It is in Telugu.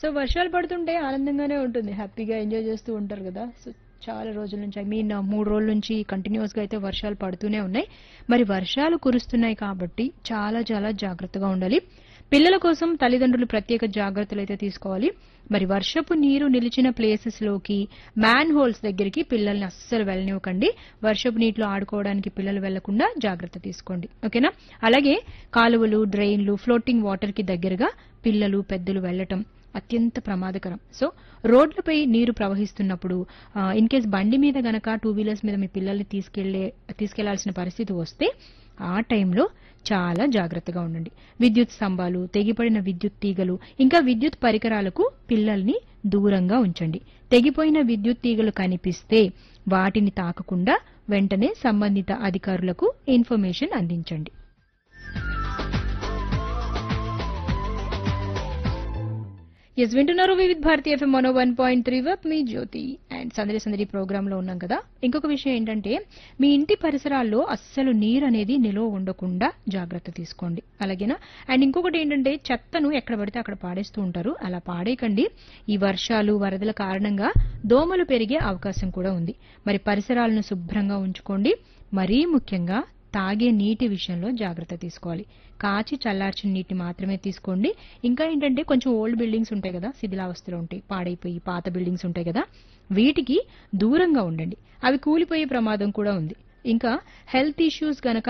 సో వర్షాలు పడుతుంటే ఆనందంగానే ఉంటుంది హ్యాపీగా ఎంజాయ్ చేస్తూ ఉంటారు కదా సో చాలా రోజుల నుంచి ఐ మీన్ మూడు రోజుల నుంచి కంటిన్యూస్ గా అయితే వర్షాలు పడుతూనే ఉన్నాయి మరి వర్షాలు కురుస్తున్నాయి కాబట్టి చాలా చాలా జాగ్రత్తగా ఉండాలి పిల్లల కోసం తల్లిదండ్రులు ప్రత్యేక జాగ్రత్తలు అయితే తీసుకోవాలి మరి వర్షపు నీరు నిలిచిన ప్లేసెస్ లోకి మ్యాన్ హోల్స్ దగ్గరికి పిల్లల్ని అస్సలు వెళ్ళనివ్వకండి వర్షపు నీటిలో ఆడుకోవడానికి పిల్లలు వెళ్లకుండా జాగ్రత్త తీసుకోండి ఓకేనా అలాగే కాలువలు డ్రైన్లు ఫ్లోటింగ్ వాటర్ కి దగ్గరగా పిల్లలు పెద్దలు వెళ్లటం అత్యంత ప్రమాదకరం సో రోడ్లపై నీరు ప్రవహిస్తున్నప్పుడు ఇన్ కేస్ బండి మీద గనక టూ వీలర్స్ మీద మీ పిల్లల్ని తీసుకెళ్లే తీసుకెళ్లాల్సిన పరిస్థితి వస్తే ఆ టైంలో చాలా జాగ్రత్తగా ఉండండి విద్యుత్ స్తంభాలు తెగిపడిన విద్యుత్ తీగలు ఇంకా విద్యుత్ పరికరాలకు పిల్లల్ని దూరంగా ఉంచండి తెగిపోయిన విద్యుత్ తీగలు కనిపిస్తే వాటిని తాకకుండా వెంటనే సంబంధిత అధికారులకు ఇన్ఫర్మేషన్ అందించండి ఎస్ వింటున్నారు వివిధ్ భారతి ఎఫ్ఎం మనో వన్ పాయింట్ త్రీ వెబ్ మీ జ్యోతి అండ్ సందడి సందడి ప్రోగ్రామ్ లో ఉన్నాం కదా ఇంకొక విషయం ఏంటంటే మీ ఇంటి పరిసరాల్లో అస్సలు నీరు అనేది నిలువ ఉండకుండా జాగ్రత్త తీసుకోండి అలాగేనా అండ్ ఇంకొకటి ఏంటంటే చెత్తను ఎక్కడ పడితే అక్కడ పాడేస్తూ ఉంటారు అలా పాడేయకండి ఈ వర్షాలు వరదల కారణంగా దోమలు పెరిగే అవకాశం కూడా ఉంది మరి పరిసరాలను శుభ్రంగా ఉంచుకోండి మరీ ముఖ్యంగా తాగే నీటి విషయంలో జాగ్రత్త తీసుకోవాలి కాచి చల్లార్చిన నీటి మాత్రమే తీసుకోండి ఇంకా ఏంటంటే కొంచెం ఓల్డ్ బిల్డింగ్స్ ఉంటాయి కదా శిథిలావస్థలో ఉంటాయి పాడైపోయి పాత బిల్డింగ్స్ ఉంటాయి కదా వీటికి దూరంగా ఉండండి అవి కూలిపోయే ప్రమాదం కూడా ఉంది ఇంకా హెల్త్ ఇష్యూస్ గనక